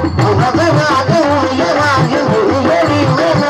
உனதனாக உயராக உயரிவனா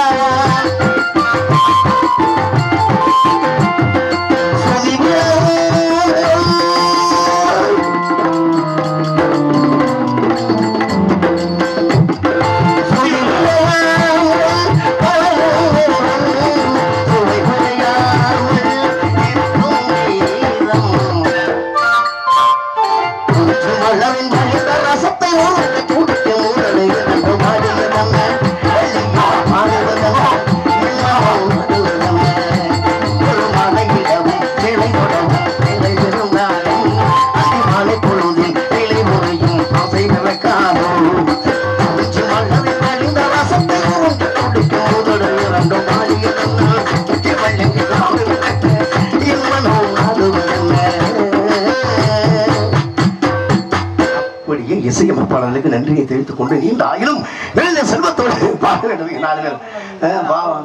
அப்படியே இசையமைப்பாளர்களுக்கு நன்றியை தெரிவித்துக் கொண்டு நீண்ட ஆயிலும் நிறைந்த செல்வத்தோடு பாட வேண்டும் நாலு பேர் அஹ் பாவம்.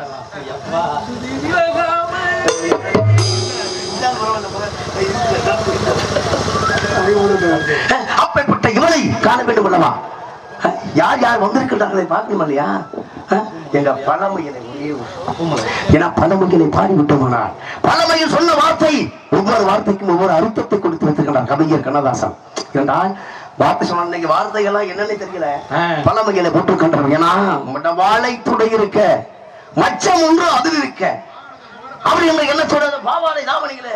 அஹ் அப்பேற்பட்ட இவனை காண வேண்டும் அல்லவா அஹ் யார் யார் வந்திருக்கிறார்களை பார்க்கணும் இல்லையா அஹ் எங்க பழமையினை ஒரே ஒரு- ஏன்னா பழமையினை பாடிவிட்டோமானால் பழமையில் சொன்ன வார்த்தை ஒவ்வொரு வார்த்தைக்கும் ஒவ்வொரு அர்த்தத்தை கொடுத்து வைத்திருக்கிறார் கவிஞர் கண்ணதாசன் என்றால் வார்த்தை சொன்ன இன்னைக்கு வார்த்தைகள்லாம் என்னன்னு தெரியல பழமையில போட்டு கண்டவர் ஏன்னா உங்கள்ட்ட வாழை துடை இருக்க மச்சம் ஒன்று அது இருக்க அவர் எங்களுக்கு என்ன சொல்றது பாவாடை தாவணிகளே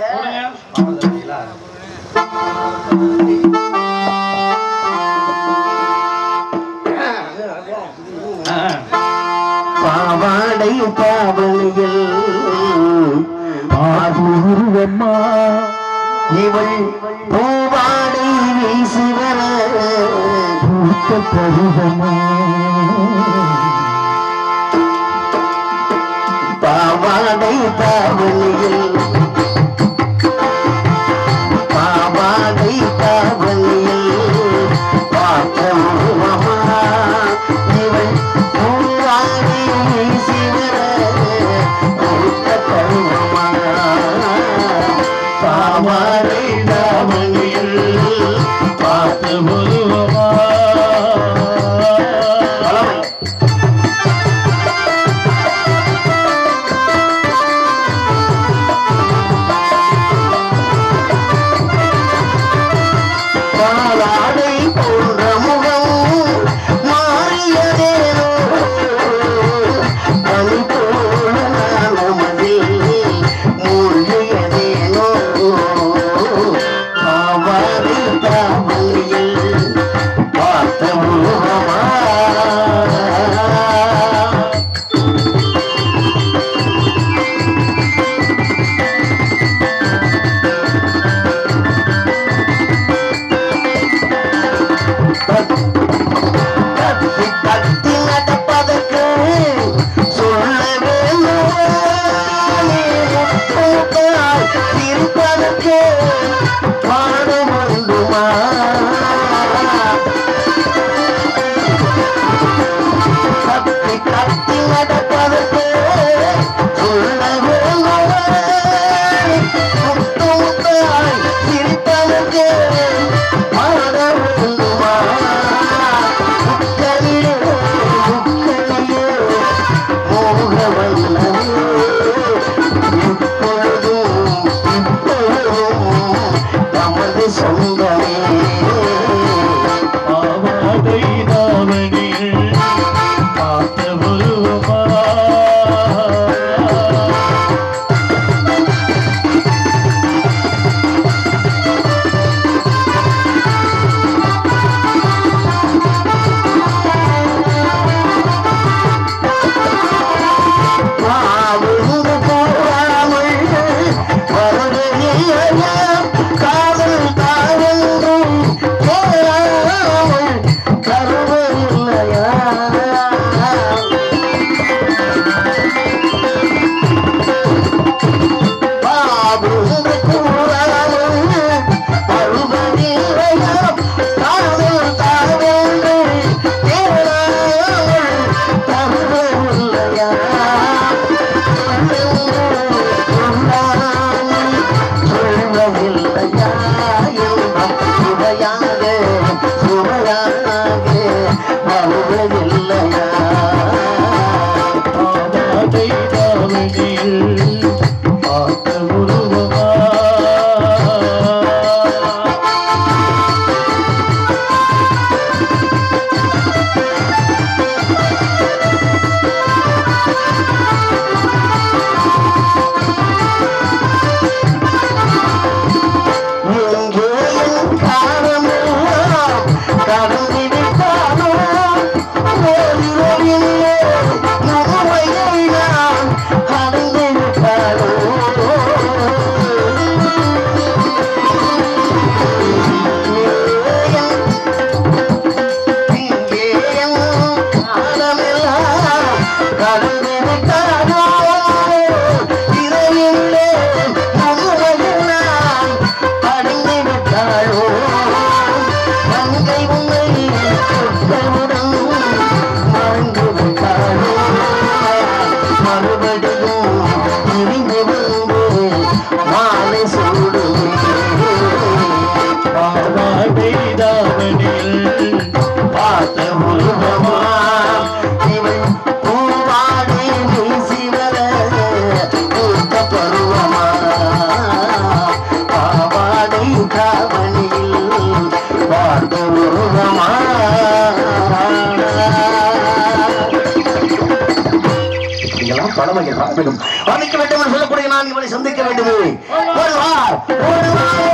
பாவாடை பாவனையில் பாதுருவம்மா இவள் பூவாடை வீசி வர பூத்த பருவமா பாவாடை பாவனையில் பாவாடை பாவனையில் பார்த்த உருவமா இவள் பூவாடை வீசி வர பூத்த பருவமா பாவாடை தாவணியில் பார்த்த உருவமா பழமை வருவதில்லையா பாவாடை தாவணியில் பார்த்த உருவமா எங்கே என் காலமெல்லாம் கடந்திருக்கானோ ஓரிரவிலே முகமையை நான் அடைந்திருக்கானோ இங்கே என் காலமெல்லாம் கடந்திருக்கானோ இரவிலே முகமையை நான் அடைந்து விட்டாளோ மங்கை உன்னை தொட்டவுடன் மறந்து விட்டாளோ மறுபடியும் பிரிந்து வந்து மாலை சூடுவேன் பாவாடை தாவணியில் பார்த்த உருவமா இவன் பூவாடை வீசி வர பூத்த பருவமா பாவாடை காவணியில் பார்த்த உருவமா இதெல்லாம் பழமைகள் பார்க்க வேண்டும் வர்ணிக்க வேண்டும் என்று சொல்லக்கூடிய நான் இவனை சந்திக்க வேண்டுமே ஒரு வார் ஒரு வார்